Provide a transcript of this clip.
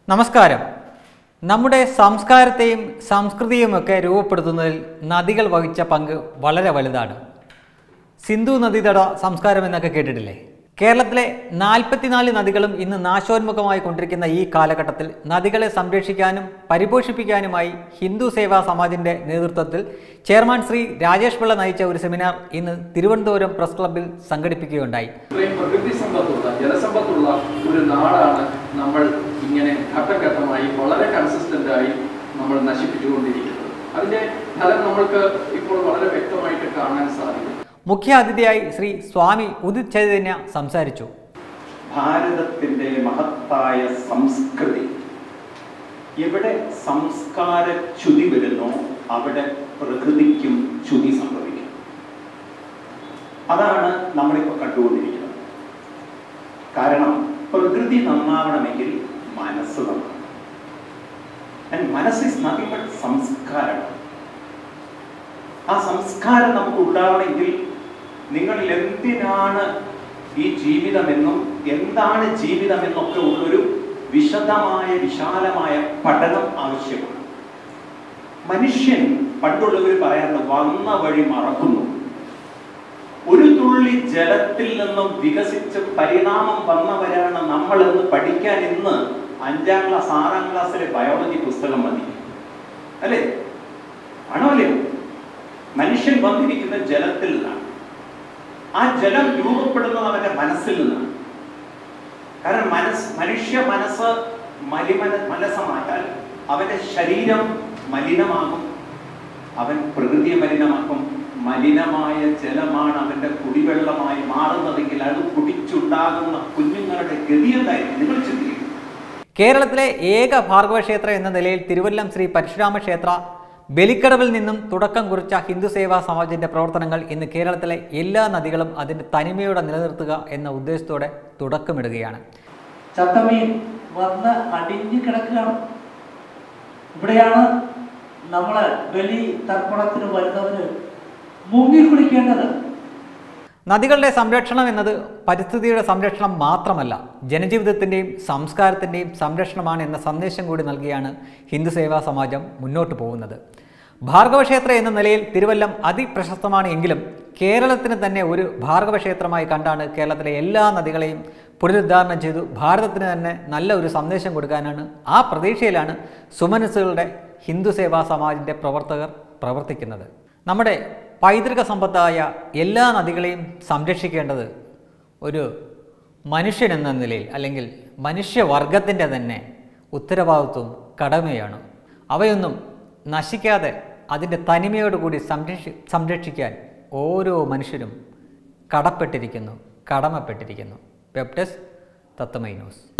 നമസ്കാരം നമ്മുടെ സംസ്കാരത്തെയും സംസ്കൃതിയുമൊക്കെ രൂപപ്പെടുത്തുന്നതിൽ നദികൾ വഹിച്ച പങ്ക് വളരെ വലുതാണ് സിന്ധു നദീതട സംസ്കാരം എന്നൊക്കെ കേട്ടിട്ടില്ലേ കേരളത്തിലെ നാൽപ്പത്തിനാല് നദികളും ഇന്ന് നാശോന്മുഖമായി കൊണ്ടിരിക്കുന്ന ഈ കാലഘട്ടത്തിൽ നദികളെ സംരക്ഷിക്കാനും പരിപോഷിപ്പിക്കാനുമായി ഹിന്ദു സേവാ സമാജിന്റെ നേതൃത്വത്തിൽ ചെയർമാൻ ശ്രീ രാജേഷ് പിള്ള നയിച്ച ഒരു സെമിനാർ ഇന്ന് തിരുവനന്തപുരം പ്രസ് ക്ലബ്ബിൽ സംഘടിപ്പിക്കുകയുണ്ടായി ഇത്രയും പ്രകൃതി സമ്പത്തുള്ള ജലസമ്പത്തുള്ള ഒരു നാടാണ് നമ്മൾ ഇങ്ങനെ ഘട്ടഘട്ടമായി വളരെ കൺസിസ്റ്റന്റ് ആയി നമ്മൾ നശിപ്പിച്ചുകൊണ്ടിരിക്കുന്നത് അതിന്റെ ഫലം നമ്മൾക്ക് ഇപ്പോൾ വളരെ വ്യക്തമായിട്ട് കാണാൻ സാധിക്കും മുഖ്യ അതിഥിയായി ശ്രീ സ്വാമി ഉദിത് ചൈതന്യ സംസാരിച്ചു ഭാരതത്തിൻ്റെ മഹത്തായ സംസ്കൃതി എവിടെ സംസ്കാര ച്യുതി വരുന്നോ അവിടെ പ്രകൃതിക്കും ച്യുതി സംഭവിക്കും അതാണ് നമ്മളിപ്പോൾ കണ്ടുകൊണ്ടിരിക്കുന്നത് കാരണം പ്രകൃതി നന്നാവണമെങ്കിൽ മനസ്സ് നന്നാവണം ആൻഡ് മനസ്സ് ഇസ് നത്തിങ് ബട്ട് സംസ്കാരമാണ് ആ സംസ്കാരം നമുക്ക് ഉണ്ടാവണമെങ്കിൽ നിങ്ങളിൽ എന്തിനാണ് ഈ ജീവിതമെന്നും എന്താണ് ജീവിതമെന്നൊക്കെ ഉള്ളൊരു വിശദമായ വിശാലമായ പഠനം ആവശ്യമാണ് മനുഷ്യൻ പണ്ടുള്ളവർ പറയാറുണ്ട് വന്ന വഴി മറക്കുന്നു ഒരു തുള്ളി ജലത്തിൽ നിന്നും വികസിച്ച് പരിണാമം വന്നവരാണ് നമ്മളെന്ന് പഠിക്കാൻ ഇന്ന് അഞ്ചാം ക്ലാസ് ആറാം ക്ലാസ്സിലെ ബയോളജി പുസ്തകം മതി അല്ലേ ആണോ അല്ലേ മനുഷ്യൻ വന്നിരിക്കുന്ന ജലത്തിൽ നിന്നാണ് ആ ജലം രൂപപ്പെടുന്നത് അവന്റെ മനസ്സിൽ നിന്നാണ് കാരണം മനസ് മനുഷ്യ മനസ്സ് മലിമന മനസ്സമായാൽ അവന്റെ ശരീരം മലിനമാകും അവൻ പ്രകൃതിയെ മലിനമാക്കും മലിനമായ ജലമാണ് അവന്റെ കുടിവെള്ളമായി മാറുന്നതെങ്കിൽ അത് കുടിച്ചുണ്ടാകുന്ന കുഞ്ഞുങ്ങളുടെ ഗതി എന്തായിരിക്കും നിങ്ങൾ ചിന്തിക്കും കേരളത്തിലെ ഏക ഭാർഗവ ക്ഷേത്രം എന്ന നിലയിൽ തിരുവല്ലം ശ്രീ പരശുരാമ ക്ഷേത്ര ബലിക്കടവിൽ നിന്നും തുടക്കം കുറിച്ച ഹിന്ദു സേവാ സമാജിന്റെ പ്രവർത്തനങ്ങൾ ഇന്ന് കേരളത്തിലെ എല്ലാ നദികളും അതിന്റെ തനിമയോടെ നിലനിർത്തുക എന്ന ഉദ്ദേശത്തോടെ തുടക്കമിടുകയാണ് ചത്തമീൻ വന്ന് അടിഞ്ഞു കിടക്കുകയാണ് ഇവിടെയാണ് നമ്മൾ ബലി തർപ്പണത്തിന് വരുന്നവര് മുങ്ങി കുളിക്കേണ്ടത് നദികളുടെ സംരക്ഷണം എന്നത് പരിസ്ഥിതിയുടെ സംരക്ഷണം മാത്രമല്ല ജനജീവിതത്തിൻ്റെയും സംസ്കാരത്തിൻ്റെയും സംരക്ഷണമാണ് എന്ന സന്ദേശം കൂടി നൽകിയാണ് ഹിന്ദു സേവാ സമാജം മുന്നോട്ട് പോകുന്നത് ഭാർഗവക്ഷേത്ര എന്ന നിലയിൽ തിരുവല്ലം അതിപ്രശസ്തമാണ് എങ്കിലും കേരളത്തിന് തന്നെ ഒരു ഭാർഗവക്ഷേത്രമായി കണ്ടാണ് കേരളത്തിലെ എല്ലാ നദികളെയും പുനരുദ്ധാരണം ചെയ്തു ഭാരതത്തിന് തന്നെ നല്ല ഒരു സന്ദേശം കൊടുക്കാനാണ് ആ പ്രതീക്ഷയിലാണ് സുമനസ്സുകളുടെ ഹിന്ദു സേവാ സമാജിൻ്റെ പ്രവർത്തകർ പ്രവർത്തിക്കുന്നത് നമ്മുടെ പൈതൃക സമ്പത്തായ എല്ലാ നദികളെയും സംരക്ഷിക്കേണ്ടത് ഒരു മനുഷ്യൻ എന്ന നിലയിൽ അല്ലെങ്കിൽ മനുഷ്യവർഗത്തിൻ്റെ തന്നെ ഉത്തരവാദിത്വവും കടമയാണ് അവയൊന്നും നശിക്കാതെ അതിൻ്റെ തനിമയോടുകൂടി സംരക്ഷി സംരക്ഷിക്കാൻ ഓരോ മനുഷ്യരും കടപ്പെട്ടിരിക്കുന്നു കടമപ്പെട്ടിരിക്കുന്നു വെബ് ഡെസ്ക് തത്തമൈ ന്യൂസ്